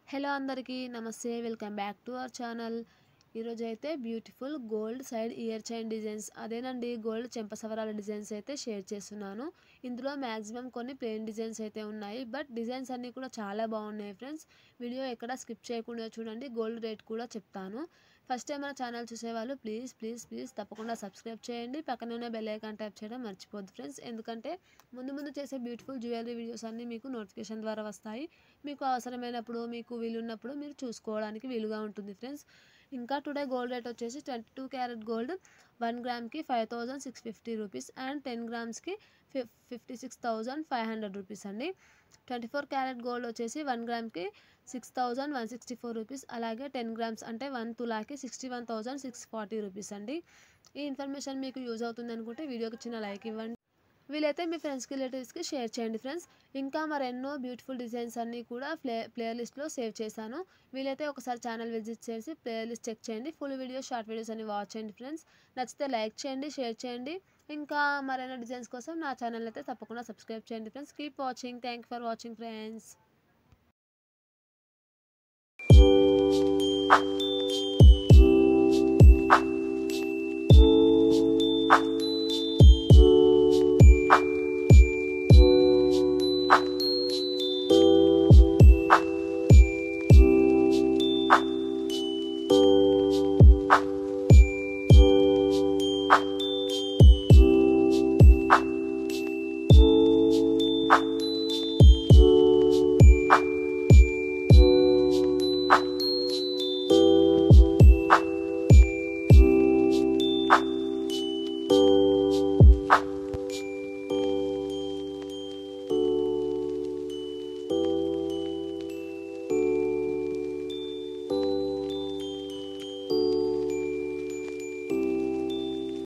hello అందరికీ నమస్తే welcome back to our channel ఈరోజు అయితే beautiful gold side ear chain designs అదేనండి గోల్డ్ చెంపసవరాల డిజైన్స్ అయితే షేర్ చేస్తున్నాను ఇందులో మ్యాక్సిమం కొన్ని ప్లెయిన్ డిజైన్స్ అయితే ఉన్నాయి బట్ డిజైన్స్ అన్నీ కూడా చాలా బాగున్నాయి ఫ్రెండ్స్ వీడియో ఎక్కడ స్కిప్ చేయకుండా చూడండి గోల్డ్ రేట్ కూడా చెప్తాను ఫస్ట్ టైం మన ఛానల్ చూసేవాళ్ళు ప్లీజ్ ప్లీజ్ ప్లీజ్ తప్పకుండా సబ్స్క్రైబ్ చేయండి పక్కనే ఉన్న బెల్ ఐకాన్ ట్యాప్ చేయడం మర్చిపోద్దు ఫ్రెండ్స్ ఎందుకంటే ముందు ముందు చేసే బ్యూటిఫుల్ జ్యువెలరీ వీడియోస్ అన్నీ మీకు నోటిఫికేషన్ ద్వారా వస్తాయి మీకు అవసరమైనప్పుడు మీకు వీలున్నప్పుడు మీరు చూసుకోవడానికి వీలుగా ఉంటుంది ఫ్రెండ్స్ ఇంకా టుడే గోల్డ్ రేట్ వచ్చేసి twenty two carat gold one గ్రామ్కి five thousand six fifty rupees and ten గ్రామ్స్కి fif fifty six thousand five hundred rupees అండి ట్వంటీ ఫోర్ క్యారెట్ గోల్డ్ వచ్చేసి వన్ గ్రామ్కి six thousand one sixty four rupees అలాగే ten grams అంటే one తులాకి sixty one thousand six forty rupees అండి ఈ information మీకు యూజ్ అవుతుంది అనుకుంటే వీడియోకి చిన్న లైక్ ఇవ్వండి వీలైతే మీ ఫ్రెండ్స్కి రిలేటివ్స్కి షేర్ చేయండి ఫ్రెండ్స్ ఇంకా మరెన్నో బ్యూటిఫుల్ డిజైన్స్ అన్నీ కూడా ప్లే ప్లేలిస్ట్లో సేవ్ చేశాను వీలైతే ఒకసారి ఛానల్ విజిట్ చేసి ప్లేలిస్ట్ చెక్ చేయండి ఫుల్ వీడియోస్ షార్ట్ వీడియోస్ అన్ని వాచ్ చేయండి ఫ్రెండ్స్ నచ్చితే లైక్ చేయండి షేర్ చేయండి ఇంకా మరైనా డిజైన్స్ కోసం నా ఛానల్ అయితే తప్పకుండా సబ్స్క్రైబ్ చేయండి friends keep watching thank for watching friends